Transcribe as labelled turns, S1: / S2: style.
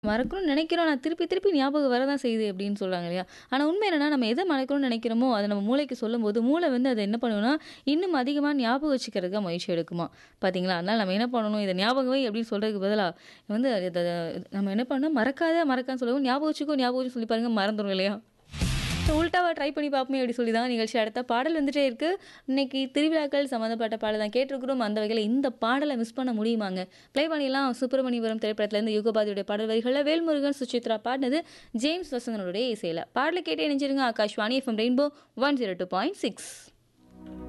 S1: மறக்கணும்னு நினைக்கிறோம். ஆனா திருப்பி திருப்பி ஞாபகம் வரதான் செய்யுது அப்படின்னு சொல்றாங்க இல்லையா? ஆனா உண்மை என்னன்னா, நம்ம எத மறக்கணும்னு நினைக்கிறோமோ, அத நம்ம மூளைக்கு சொல்லும்போது, மூளை வந்து அத என்ன பண்ணும்னா, இன்னும் அதிகமா ஞாபகம் வச்சுக்கிறதுக்கு முயற்சி எடுக்குமாம். பார்த்தீங்களா? அதனால நம்ம என்ன பண்ணணும், இத ஞாபகம் வை அப்படின்னு சொல்றதுக்கு பதிலா, வந்து இத நம்ம என்ன பண்ணணும், மறக்காத மறக்காதன்னு சொல்லவும், ஞாபகம் வச்சுக்கோ ஞாபகம் வச்சுக்கோ சொல்லி பாருங்க மறந்துரும் இல்லையா? ஸோ உல்டாவா ட்ரை பண்ணி பார்ப்போமே அப்படி சொல்லி தான் நிகழ்ச்சி அடுத்த பாடல் வந்துட்டே இருக்கு. இன்னைக்கு திருவிழாக்கள் சம்மந்தப்பட்ட பாடல் தான் கேட்டிருக்கிறோம். அந்த வகையில இந்த பாடல மிஸ் பண்ண முடியுமாங்க? ப்ளே பண்ணிடலாம். சுப்பிரமணியபுரம் திரைப்படத்திலேருந்து யுகபாதியுடைய பாடல் வரிகள்ல வேல்முருகன், சுசித்ரா பாடினது ஜேம்ஸ் வசந்தனுடைய இசையில. பாடல கேட்டு இணைஞ்சிருங்க. Akashvani FM rainbow 102.6